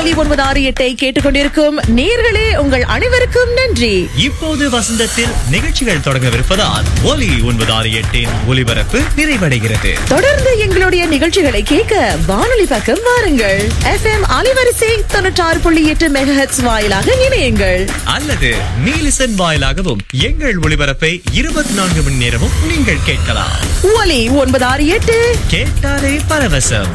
ஒலி ஒன்பது ஆறு எட்டை கேட்டுக்கொண்டிருக்கும் நேர்களே உங்கள் அனைவருக்கும் நன்றி இப்போது வசந்தத்தில் நிகழ்ச்சிகள் தொடங்கவிருப்பதால் ஒலி ஒன்பது ஆறு எட்டின் ஒலிபரப்பு நிறைவடைகிறது தொடர்ந்து எங்களுடைய நிகழ்ச்சிகளை கேட்க வானொலி பக்கம் வாருங்கள் எஃப்எம் அலைவரிசை தொண்ணூற்றாறு புள்ளி எட்டு மெகஹெட்ஸ் வாயிலாக இணையுங்கள் அல்லது நீலிசன் வாயிலாகவும் எங்கள் ஒளிபரப்பை இருபத்தி நான்கு மணி நேரமும் நீங்கள் கேட்கலாம் ஒலி ஒன்பது ஆறு எட்டு கேட்டாலே பரவசம்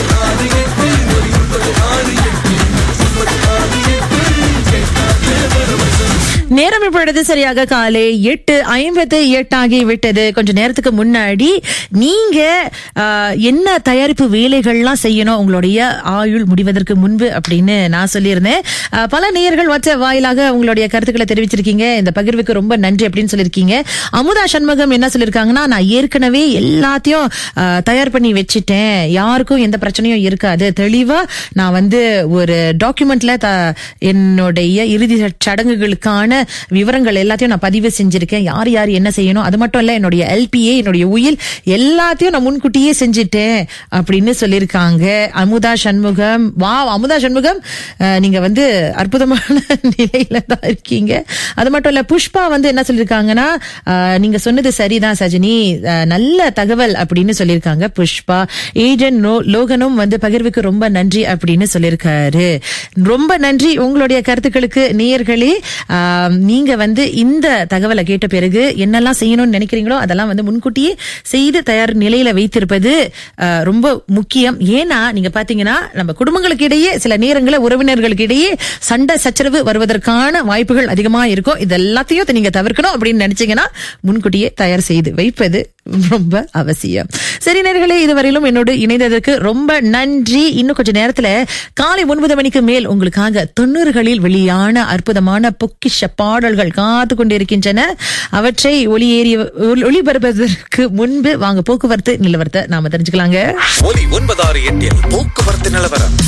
நேரம் இப்பொழுது சரியாக காலை எட்டு ஐம்பத்து எட்டாகி விட்டது கொஞ்ச நேரத்துக்கு முன்னாடி நீங்க ஆஹ், என்ன தயாரிப்பு வேலைகள்லாம் செய்யணும் உங்களுடைய ஆயுள் முடிவதற்கு முன்பு அப்படின்னு நான் சொல்லியிருந்தேன் ஆஹ், பல நேயர்கள் மற்ற வாயிலாக உங்களுடைய கருத்துக்களை தெரிவிச்சிருக்கீங்க இந்த பகிர்வுக்கு ரொம்ப நன்றி அப்படின்னு சொல்லியிருக்கீங்க அமுதா சண்முகம் என்ன சொல்லியிருக்காங்கன்னா நான் ஏற்கனவே எல்லாத்தையும் ஆஹ், தயார் பண்ணி வச்சுட்டேன் யாருக்கும் எந்த பிரச்சனையும் இருக்காது தெளிவா நான் வந்து ஒரு டாக்குமெண்ட்ல த என்னுடைய இறுதி சடங்குகளுக்கான விவரங்கள் எல்லாத்தையும் நான் பதிவு செஞ்சிருக்கேன் யார் யார் என்ன செய்யணும் அது மட்டும் இல்ல என்னுடைய எல்பிஏ என்னுடைய உயில் எல்லாத்தையும் நான் முன்கூட்டியே செஞ்சுட்டேன் அப்படின்னு சொல்லியிருக்காங்க அமுதா சண்முகம் வா அமுதா சண்முகம் அஹ், நீங்க வந்து அற்புதமான நிலையில தான் இருக்கீங்க அது மட்டும் இல்ல புஷ்பா வந்து என்ன சொல்லியிருக்காங்கன்னா அஹ், நீங்க சொன்னது சரிதான் சஜினி அஹ், நல்ல தகவல் அப்படின்னு சொல்லியிருக்காங்க புஷ்பா ஏஜென்ட் நோ- லோகனும் வந்து பகிர்வுக்கு ரொம்ப நன்றி அப்படின்னு சொல்லியிருக்காரு ரொம்ப நன்றி உங்களுடைய கருத்துக்களுக்கு நேயர்களே ஆம், நீங்க வந்து இந்த தகவலை கேட்ட பிறகு என்னெல்லாம் செய்யணும்னு நினைக்கிறீங்களோ அதெல்லாம் வந்து முன்கூட்டியே செய்து தயார் நிலையில வைத்திருப்பது ஆ, ரொம்ப முக்கியம் ஏன்னா நீங்க பாத்தீங்கன்னா நம்ம குடும்பங்களுக்கு இடையே சில நேரங்களில் உறவினர்களுக்கு இடையே சண்டை சச்சரவு வருவதற்கான வாய்ப்புகள் அதிகமா இருக்கும் இது எல்லாத்தையும் நீங்க தவிர்க்கணும் அப்படின்னு நினைச்சீங்கன்னா முன்கூட்டியே தயார் செய்து வைப்பது ரொம்ப அவசியம் சரி நேர்களே இதுவரையிலும் என்னோடு இணைந்ததற்கு ரொம்ப நன்றி இன்னும் கொஞ்ச நேரத்துல காலை ஒன்பது மணிக்கு மேல் உங்களுக்காக தொண்ணூறுகளில் வெளியான அற்புதமான பொக்கிஷ பாடல்கள் காத்து கொண்டிருக்கின்றன அவற்றை ஒளியேறி ஒளி- ஒளிபரப்புவதற்கு முன்பு வாங்க போக்குவரத்து நிலவரத்தை நாம தெரிஞ்சுக்கலாங்க ஒலி ஒன்பதாறு எட்டில் போக்குவரத்து நிலவரம்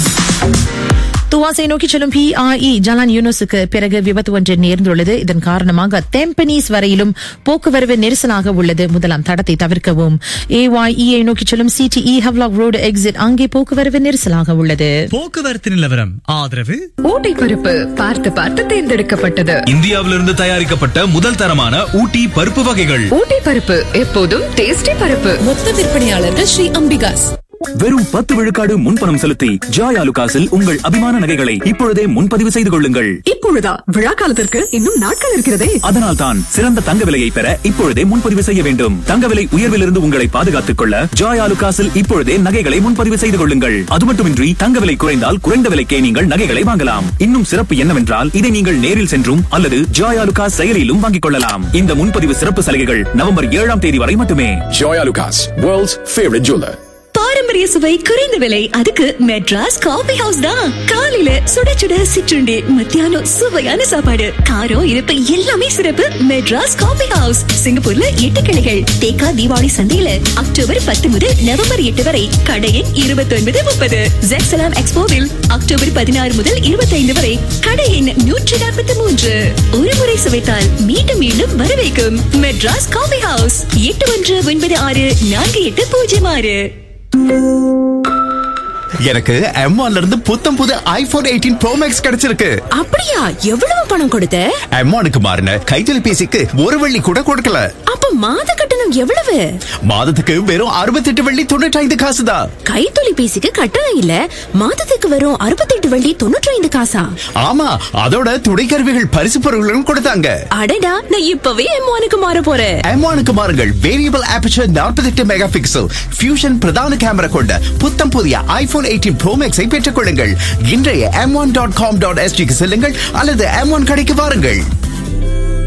துவாசை நோக்கி செல்லும் பிஐஇ ஜலான் யூனுஸுக்கு பிறகு விபத்து ஒன்று நேர்ந்துள்ளது இதன் காரணமாக தெம்பனீஸ் வரையிலும் போக்குவரவு நெரிசலாக உள்ளது முதலாம் தடத்தை தவிர்க்கவும் ஏஒய்இஐ நோக்கி செல்லும் சிடிஇ ஹவ்லாக் ரோடு எக்ஸிட் அங்கே போக்குவரவு நெரிசலாக உள்ளது போக்குவரத்து நிலவரம் ஆதரவு ஊட்டி பருப்பு பார்த்து பார்த்து தேர்ந்தெடுக்கப்பட்டது இந்தியாவிலிருந்து தயாரிக்கப்பட்ட முதல் தரமான ஊட்டி பருப்பு வகைகள் ஊட்டி பருப்பு எப்போதும் டேஸ்டி பருப்பு மொத்த விற்பனையாளர்கள் ஸ்ரீ அம்பிகாஸ் வெறும் பத்து விழுக்காடு முன்பணம் செலுத்தி ஜாய் ஆலுகாஸில் உங்கள் அபிமான நகைகளை இப்பொழுதே முன்பதிவு செய்து கொள்ளுங்கள் இப்பொழுதா விழா காலத்திற்கு இன்னும் நாட்கள் இருக்கிறதே அதனால் தான் சிறந்த தங்க விலையை பெற இப்பொழுதே முன்பதிவு செய்ய வேண்டும் தங்க விலை உயர்விலிருந்து உங்களை பாதுகாத்துக் கொள்ள ஜாய் ஆலுகாஸில் இப்பொழுதே நகைகளை முன்பதிவு செய்து கொள்ளுங்கள் அது மட்டுமின்றி தங்க விலை குறைந்தால் குறைந்த விலைக்கே நீங்கள் நகைகளை வாங்கலாம் இன்னும் சிறப்பு என்னவென்றால் இதை நீங்கள் நேரில் சென்றும் அல்லது ஜாய் ஆலுகாஸ் செயலியிலும் வாங்கிக் கொள்ளலாம் இந்த முன்பதிவு சிறப்பு சலுகைகள் நவம்பர் ஏழாம் தேதி வரை மட்டுமே Joya Lucas, world's favorite jeweler. பாரம்பரிய சுவை குறைந்த விலை அதுக்கு மெட்ராஸ் காபி ஹவுஸ் தான் காலையில சுட சுட சிற்றுண்டி மத்தியானம் சுவையான சாப்பாடு காரம் இனிப்பு எல்லாமே சிறப்பு மெட்ராஸ் காபி ஹவுஸ் சிங்கப்பூர்ல எட்டு கிளைகள் தேக்கா தீபாவளி சந்தையில அக்டோபர் பத்து முதல் நவம்பர் எட்டு வரை கடையின் இருபத்தி ஒன்பது முப்பது ஜெக்சலாம் எக்ஸ்போவில் அக்டோபர் பதினாறு முதல் இருபத்தி ஐந்து வரை கடையின் நூற்றி நாற்பத்தி மூன்று ஒரு முறை சுவைத்தால் மீண்டும் மீண்டும் வரவேற்கும் மெட்ராஸ் காபி ஹவுஸ் எட்டு ஒன்று ஒன்பது ஆறு நான்கு எட்டு பூஜ்ஜியம் ஆறு எனக்கு M1 ல இருந்து புத்தம் புது ஐபோன் எயிட்டீன் ப்ரோ மேக்ஸ் கிடைச்சிருக்கு அப்படியா எவ்வளவு பணம் கொடுத்த M1க்கு மாறின கைத்தொலைபேசிக்கு ஒரு வெள்ளி கூட கொடுக்கல அப்ப மாத கட்டணம் எவ்வளவு மாதத்துக்கு வெறும் 68 வெள்ளி தொண்ணூற்றி ஐந்து காசு தான் கைத்தொலைபேசிக்கு கட்டணம் இல்ல மாதத்துக்கு வரும் அறுபத்தெட்டு வள்ளி தொண்ணூற்றி ஐந்து காசா ஆமா அதோட துணை கருவிகள் பரிசு பொருட்களும் கொடுத்தாங்க அடடா நான் இப்பவே எம்மானுக்கு மாற போறேன் M1க்கு மாறுங்கள் variable aperture 48 mega pixel fusion பிரதான கேமரா கொண்ட புத்தம் புதிய ஐபோன் எயிட்டீன் ப்ரோ மேக்ஸை பெற்றுக் கொள்ளுங்கள் இன்றைய M one dot com dot எஸ்டிக்கு செல்லுங்கள் அல்லது எம் ஒன் கடைக்கு வாருங்கள்